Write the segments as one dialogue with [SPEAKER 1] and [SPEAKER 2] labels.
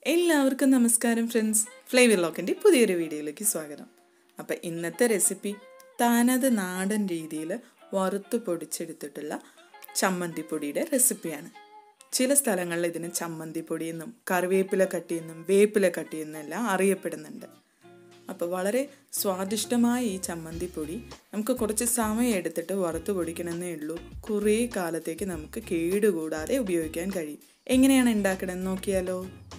[SPEAKER 1] എല്ലാവർക്കും നമസ്കാരം friends flavour ലോക്കിൻ്റെ പുതിയൊരു വീഡിയോയിലേക്ക് സ്വാഗതം അപ്പം ഇന്നത്തെ റെസിപ്പി താനത് നാടൻ രീതിയിൽ വറുത്ത് പൊടിച്ചെടുത്തിട്ടുള്ള ചമ്മന്തിപ്പൊടിയുടെ റെസിപ്പിയാണ് ചില സ്ഥലങ്ങളിൽ ഇതിന് ചമ്മന്തിപ്പൊടി എന്നും കറിവേപ്പില കട്ടിയെന്നും വേപ്പില കട്ടിയെന്നും എല്ലാം അറിയപ്പെടുന്നുണ്ട് അപ്പോൾ വളരെ സ്വാദിഷ്ടമായ ഈ ചമ്മന്തിപ്പൊടി നമുക്ക് കുറച്ച് സമയം എടുത്തിട്ട് വറുത്ത് പൊടിക്കണമെന്നേ ഉള്ളൂ കുറേ കാലത്തേക്ക് നമുക്ക് കേടുകൂടാതെ ഉപയോഗിക്കാൻ കഴിയും എങ്ങനെയാണ് ഉണ്ടാക്കണമെന്ന് നോക്കിയാലോ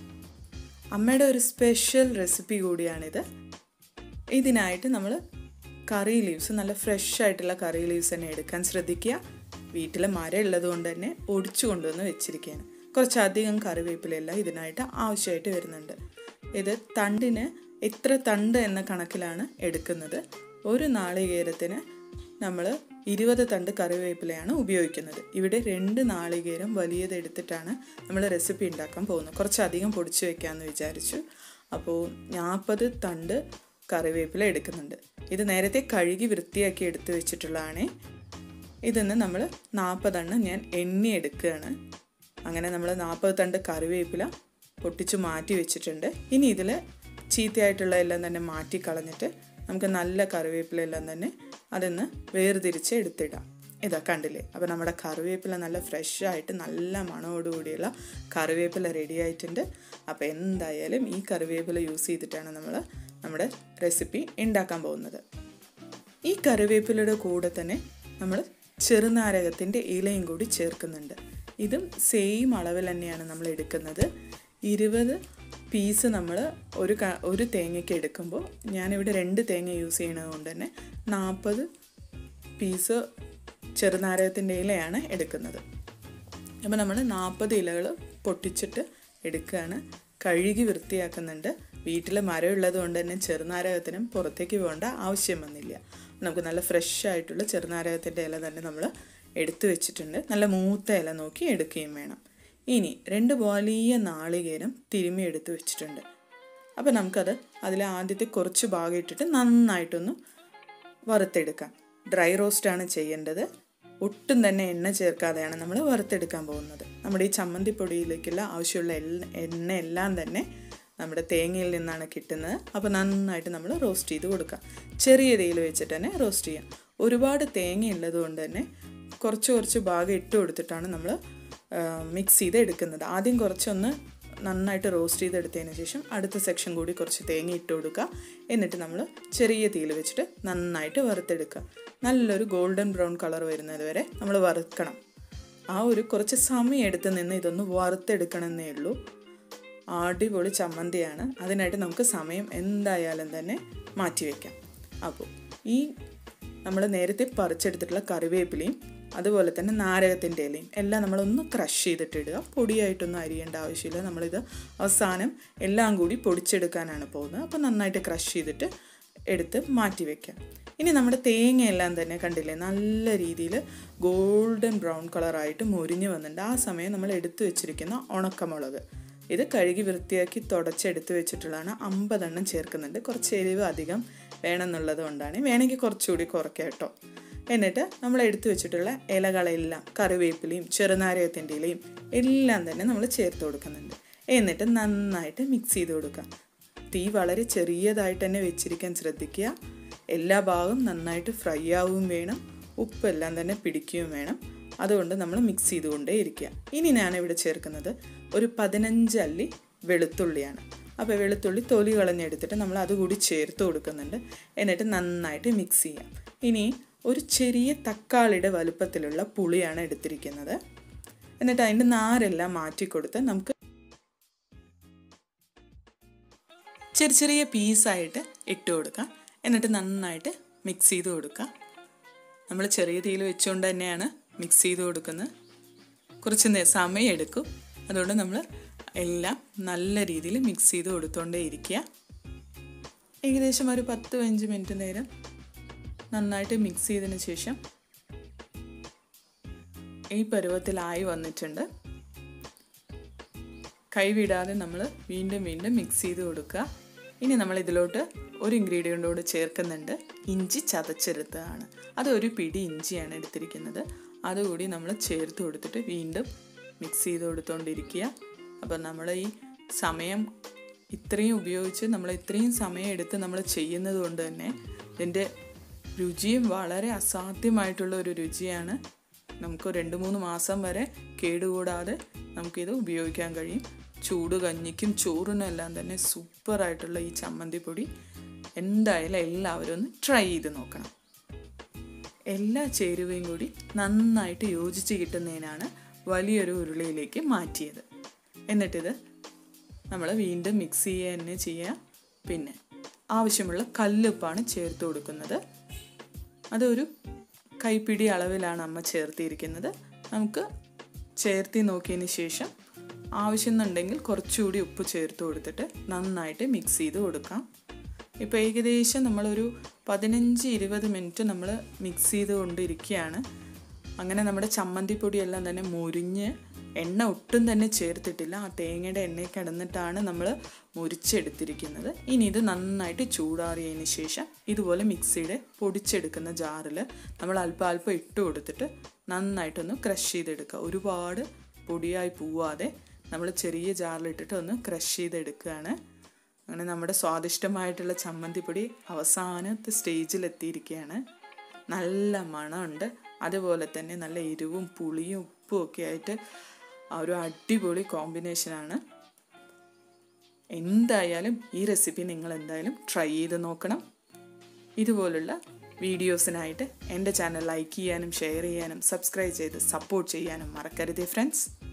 [SPEAKER 1] അമ്മയുടെ ഒരു സ്പെഷ്യൽ റെസിപ്പി കൂടിയാണിത് ഇതിനായിട്ട് നമ്മൾ കറി ലീവ്സ് നല്ല ഫ്രഷ് ആയിട്ടുള്ള കറി ലീവ്സ് തന്നെ എടുക്കാൻ ശ്രദ്ധിക്കുക വീട്ടിൽ മരം ഉള്ളത് കൊണ്ട് തന്നെ ഒടിച്ചു കൊണ്ടുവന്ന് വെച്ചിരിക്കുകയാണ് കുറച്ചധികം കറിവേപ്പിലെല്ലാം ഇതിനായിട്ട് ആവശ്യമായിട്ട് വരുന്നുണ്ട് ഇത് തണ്ടിന് എത്ര തണ്ട് എന്ന കണക്കിലാണ് എടുക്കുന്നത് ഒരു നാളികേരത്തിന് നമ്മൾ ഇരുപത് തണ്ട് കറിവേപ്പിലയാണ് ഉപയോഗിക്കുന്നത് ഇവിടെ രണ്ട് നാളികേരം വലിയത് എടുത്തിട്ടാണ് നമ്മൾ റെസിപ്പി ഉണ്ടാക്കാൻ പോകുന്നത് കുറച്ചധികം പൊടിച്ച് വെക്കാമെന്ന് വിചാരിച്ചു അപ്പോൾ നാൽപ്പത് തണ്ട് കറിവേപ്പില എടുക്കുന്നുണ്ട് ഇത് നേരത്തെ കഴുകി വൃത്തിയാക്കി എടുത്ത് വെച്ചിട്ടുള്ളതാണ് ഇതിന്ന് നമ്മൾ നാൽപ്പതെണ്ണം ഞാൻ എണ്ണി എടുക്കുകയാണ് അങ്ങനെ നമ്മൾ നാൽപ്പത് തണ്ട് കറിവേപ്പില പൊട്ടിച്ച് മാറ്റി വെച്ചിട്ടുണ്ട് ഇനി ഇതിൽ ചീത്തയായിട്ടുള്ള എല്ലാം തന്നെ മാറ്റി കളഞ്ഞിട്ട് നമുക്ക് നല്ല കറിവേപ്പില എല്ലാം തന്നെ അതിന്ന് വേർതിരിച്ച് എടുത്തിടാം ഇതാ കണ്ടില്ലേ അപ്പോൾ നമ്മുടെ കറിവേപ്പില നല്ല ഫ്രഷ് ആയിട്ട് നല്ല മണമോടുകൂടിയുള്ള കറിവേപ്പില റെഡി ആയിട്ടുണ്ട് അപ്പോൾ എന്തായാലും ഈ കറിവേപ്പില യൂസ് ചെയ്തിട്ടാണ് നമ്മൾ നമ്മുടെ റെസിപ്പി ഉണ്ടാക്കാൻ പോകുന്നത് ഈ കറിവേപ്പിലയുടെ കൂടെ തന്നെ നമ്മൾ ചെറുനാരകത്തിൻ്റെ ഇലയും കൂടി ചേർക്കുന്നുണ്ട് ഇതും സെയിം അളവിൽ തന്നെയാണ് നമ്മൾ എടുക്കുന്നത് ഇരുപത് പീസ് നമ്മൾ ഒരു ക ഒരു തേങ്ങയ്ക്ക് എടുക്കുമ്പോൾ ഞാനിവിടെ രണ്ട് തേങ്ങ യൂസ് ചെയ്യണത് കൊണ്ട് തന്നെ നാൽപ്പത് പീസ് ചെറുനാരകത്തിൻ്റെ ഇലയാണ് എടുക്കുന്നത് അപ്പോൾ നമ്മൾ നാൽപ്പത് ഇലകൾ പൊട്ടിച്ചിട്ട് എടുക്കുകയാണ് കഴുകി വൃത്തിയാക്കുന്നുണ്ട് വീട്ടിൽ മരം ഉള്ളത് കൊണ്ട് തന്നെ ചെറുനാരകത്തിനും പുറത്തേക്ക് പോകേണ്ട ആവശ്യം വന്നില്ല നമുക്ക് നല്ല ഫ്രഷ് ആയിട്ടുള്ള ചെറുനാരകത്തിൻ്റെ ഇല തന്നെ നമ്മൾ എടുത്തു വെച്ചിട്ടുണ്ട് നല്ല മൂത്ത ഇല നോക്കി എടുക്കുകയും വേണം ഇനി രണ്ട് വലിയ നാളികേരം തിരുമ്മി എടുത്ത് വെച്ചിട്ടുണ്ട് അപ്പോൾ നമുക്കത് അതിൽ ആദ്യത്തെ കുറച്ച് ഭാഗം ഇട്ടിട്ട് നന്നായിട്ടൊന്ന് വറുത്തെടുക്കാം ഡ്രൈ റോസ്റ്റാണ് ചെയ്യേണ്ടത് ഒട്ടും തന്നെ എണ്ണ ചേർക്കാതെയാണ് നമ്മൾ വറുത്തെടുക്കാൻ പോകുന്നത് നമ്മുടെ ഈ ചമ്മന്തിപ്പൊടിയിലേക്കുള്ള ആവശ്യമുള്ള എണ്ണ എല്ലാം തന്നെ നമ്മുടെ തേങ്ങയിൽ നിന്നാണ് കിട്ടുന്നത് അപ്പോൾ നന്നായിട്ട് നമ്മൾ റോസ്റ്റ് ചെയ്ത് കൊടുക്കാം ചെറിയ തീയിൽ വെച്ചിട്ട് തന്നെ റോസ്റ്റ് ചെയ്യാം ഒരുപാട് തേങ്ങ ഉള്ളത് കൊണ്ട് തന്നെ കുറച്ച് കുറച്ച് ഭാഗം ഇട്ട് കൊടുത്തിട്ടാണ് നമ്മൾ മിക്സ് ചെയ്ത് എടുക്കുന്നത് ആദ്യം കുറച്ചൊന്ന് നന്നായിട്ട് റോസ്റ്റ് ചെയ്തെടുത്തതിന് ശേഷം അടുത്ത സെക്ഷൻ കൂടി കുറച്ച് തേങ്ങ ഇട്ട് കൊടുക്കുക എന്നിട്ട് നമ്മൾ ചെറിയ തീയിൽ വെച്ചിട്ട് നന്നായിട്ട് വറുത്തെടുക്കുക നല്ലൊരു ഗോൾഡൻ ബ്രൗൺ കളർ വരുന്നത് വരെ നമ്മൾ വറുക്കണം ആ ഒരു കുറച്ച് സമയം എടുത്ത് നിന്ന് ഇതൊന്ന് വറുത്തെടുക്കണമെന്നേ ഉള്ളൂ അടിപൊളി ചമ്മന്തിയാണ് അതിനായിട്ട് നമുക്ക് സമയം എന്തായാലും തന്നെ മാറ്റി വയ്ക്കാം അപ്പോൾ ഈ നമ്മൾ നേരത്തെ പറിച്ചെടുത്തിട്ടുള്ള കറിവേപ്പിലയും അതുപോലെ തന്നെ നാരകത്തിൻ്റെ ഇലയും എല്ലാം നമ്മളൊന്ന് ക്രഷ് ചെയ്തിട്ട് ഇടുക പൊടിയായിട്ടൊന്നും അരിയേണ്ട ആവശ്യമില്ല നമ്മളിത് അവസാനം എല്ലാം കൂടി പൊടിച്ചെടുക്കാനാണ് പോകുന്നത് അപ്പോൾ നന്നായിട്ട് ക്രഷ് ചെയ്തിട്ട് എടുത്ത് മാറ്റി വയ്ക്കാം ഇനി നമ്മുടെ തേങ്ങയെല്ലാം തന്നെ കണ്ടില്ലേ നല്ല രീതിയിൽ ഗോൾഡൻ ബ്രൗൺ കളറായിട്ട് മുരിഞ്ഞ് വന്നിട്ടുണ്ട് ആ സമയം നമ്മൾ എടുത്തു വെച്ചിരിക്കുന്ന ഉണക്കമുളക് ഇത് കഴുകി വൃത്തിയാക്കി തുടച്ചെടുത്ത് വെച്ചിട്ടുള്ളതാണ് അമ്പതെണ്ണം ചേർക്കുന്നുണ്ട് കുറച്ച് എരിവ് അധികം വേണമെന്നുള്ളത് കൊണ്ടാണ് വേണമെങ്കിൽ കുറച്ചുകൂടി കുറയ്ക്കാം കേട്ടോ എന്നിട്ട് നമ്മൾ എടുത്തു വെച്ചിട്ടുള്ള ഇലകളെല്ലാം കറിവേപ്പിലയും ചെറുനാരകത്തിൻ്റെ ഇലയും എല്ലാം തന്നെ നമ്മൾ ചേർത്ത് കൊടുക്കുന്നുണ്ട് എന്നിട്ട് നന്നായിട്ട് മിക്സ് ചെയ്ത് കൊടുക്കുക തീ വളരെ ചെറിയതായിട്ട് തന്നെ വെച്ചിരിക്കാൻ ശ്രദ്ധിക്കുക എല്ലാ ഭാഗവും നന്നായിട്ട് ഫ്രൈ ആവുകയും വേണം ഉപ്പെല്ലാം തന്നെ പിടിക്കുകയും വേണം അതുകൊണ്ട് നമ്മൾ മിക്സ് ചെയ്തുകൊണ്ടേ ഇരിക്കുക ഇനി ഞാൻ ഇവിടെ ചേർക്കുന്നത് ഒരു പതിനഞ്ച് അല്ലി വെളുത്തുള്ളിയാണ് അപ്പോൾ വെളുത്തുള്ളി തൊലി കളഞ്ഞെടുത്തിട്ട് നമ്മൾ അതുകൂടി ചേർത്ത് കൊടുക്കുന്നുണ്ട് എന്നിട്ട് നന്നായിട്ട് മിക്സ് ചെയ്യാം ഇനി ഒരു ചെറിയ തക്കാളിയുടെ വലുപ്പത്തിലുള്ള പുളിയാണ് എടുത്തിരിക്കുന്നത് എന്നിട്ട് അതിൻ്റെ നാരെല്ലാം മാറ്റി കൊടുത്ത് നമുക്ക് ചെറിയ ചെറിയ പീസായിട്ട് ഇട്ട് കൊടുക്കാം എന്നിട്ട് നന്നായിട്ട് മിക്സ് ചെയ്ത് കൊടുക്കാം നമ്മൾ ചെറിയ തീയിൽ വെച്ചുകൊണ്ട് തന്നെയാണ് മിക്സ് ചെയ്ത് കൊടുക്കുന്നത് കുറച്ച് സമയം എടുക്കും അതുകൊണ്ട് നമ്മൾ എല്ലാം നല്ല രീതിയിൽ മിക്സ് ചെയ്ത് കൊടുത്തുകൊണ്ടേ ഇരിക്കുക ഏകദേശം ഒരു പത്ത് പതിനഞ്ച് മിനിറ്റ് നേരം നന്നായിട്ട് മിക്സ് ചെയ്തതിന് ശേഷം ഈ പരുവത്തിലായി വന്നിട്ടുണ്ട് കൈവിടാതെ നമ്മൾ വീണ്ടും വീണ്ടും മിക്സ് ചെയ്ത് കൊടുക്കുക ഇനി നമ്മൾ ഇതിലോട്ട് ഒരു ഇൻഗ്രീഡിയൻ്റ് ചേർക്കുന്നുണ്ട് ഇഞ്ചി ചതച്ചെടുത്തതാണ് അത് ഒരു പിടി ഇഞ്ചിയാണ് എടുത്തിരിക്കുന്നത് അതുകൂടി നമ്മൾ ചേർത്ത് കൊടുത്തിട്ട് വീണ്ടും മിക്സ് ചെയ്ത് കൊടുത്തുകൊണ്ടിരിക്കുക അപ്പോൾ നമ്മൾ ഈ സമയം ഇത്രയും ഉപയോഗിച്ച് നമ്മൾ ഇത്രയും സമയം എടുത്ത് നമ്മൾ ചെയ്യുന്നത് കൊണ്ട് തന്നെ ഇതിൻ്റെ രുചിയും വളരെ അസാധ്യമായിട്ടുള്ള ഒരു രുചിയാണ് നമുക്ക് രണ്ട് മൂന്ന് മാസം വരെ കേടുകൂടാതെ നമുക്കിത് ഉപയോഗിക്കാൻ കഴിയും ചൂട് കഞ്ഞിക്കും ചോറിനും എല്ലാം തന്നെ സൂപ്പറായിട്ടുള്ള ഈ ചമ്മന്തിപ്പൊടി എന്തായാലും എല്ലാവരും ഒന്ന് ട്രൈ ചെയ്ത് നോക്കണം എല്ലാ ചേരുവയും കൂടി നന്നായിട്ട് യോജിച്ച് കിട്ടുന്നതിനാണ് വലിയൊരു ഉരുളിയിലേക്ക് മാറ്റിയത് എന്നിട്ടിത് നമ്മൾ വീണ്ടും മിക്സ് ചെയ്യുക തന്നെ ചെയ്യുക പിന്നെ ആവശ്യമുള്ള കല്ലുപ്പാണ് ചേർത്ത് കൊടുക്കുന്നത് അതൊരു കൈപ്പിടി അളവിലാണ് അമ്മ ചേർത്തിരിക്കുന്നത് നമുക്ക് ചേർത്തി നോക്കിയതിന് ശേഷം ആവശ്യമെന്നുണ്ടെങ്കിൽ കുറച്ചുകൂടി ഉപ്പ് ചേർത്ത് കൊടുത്തിട്ട് നന്നായിട്ട് മിക്സ് ചെയ്ത് കൊടുക്കാം ഇപ്പോൾ ഏകദേശം നമ്മളൊരു പതിനഞ്ച് ഇരുപത് മിനിറ്റ് നമ്മൾ മിക്സ് ചെയ്ത് കൊണ്ടിരിക്കുകയാണ് അങ്ങനെ നമ്മുടെ ചമ്മന്തിപ്പൊടിയെല്ലാം തന്നെ മുരിഞ്ഞ് എണ്ണ ഒട്ടും തന്നെ ചേർത്തിട്ടില്ല ആ തേങ്ങയുടെ എണ്ണയിൽ കിടന്നിട്ടാണ് നമ്മൾ മുരിച്ചെടുത്തിരിക്കുന്നത് ഇനി ഇത് നന്നായിട്ട് ചൂടാറിയതിന് ശേഷം ഇതുപോലെ മിക്സിയുടെ പൊടിച്ചെടുക്കുന്ന ജാറിൽ നമ്മൾ അല്പം അല്പം ഇട്ട് കൊടുത്തിട്ട് നന്നായിട്ടൊന്ന് ക്രഷ് ചെയ്തെടുക്കുക ഒരുപാട് പൊടിയായി പോവാതെ നമ്മൾ ചെറിയ ജാറിലിട്ടിട്ട് ഒന്ന് ക്രഷ് ചെയ്തെടുക്കുകയാണ് അങ്ങനെ നമ്മുടെ സ്വാദിഷ്ടമായിട്ടുള്ള ചമ്മന്തിപ്പൊടി അവസാനത്തെ സ്റ്റേജിലെത്തിയിരിക്കുകയാണ് നല്ല മണമുണ്ട് അതുപോലെ തന്നെ നല്ല എരിവും പുളിയും ഉപ്പും ഒക്കെ ആയിട്ട് ആ ഒരു അടിപൊളി കോമ്പിനേഷനാണ് എന്തായാലും ഈ റെസിപ്പി നിങ്ങൾ എന്തായാലും ട്രൈ ചെയ്ത് നോക്കണം ഇതുപോലുള്ള വീഡിയോസിനായിട്ട് എൻ്റെ ചാനൽ ലൈക്ക് ചെയ്യാനും ഷെയർ ചെയ്യാനും സബ്സ്ക്രൈബ് ചെയ്ത് സപ്പോർട്ട് ചെയ്യാനും മറക്കരുതേ ഫ്രണ്ട്സ്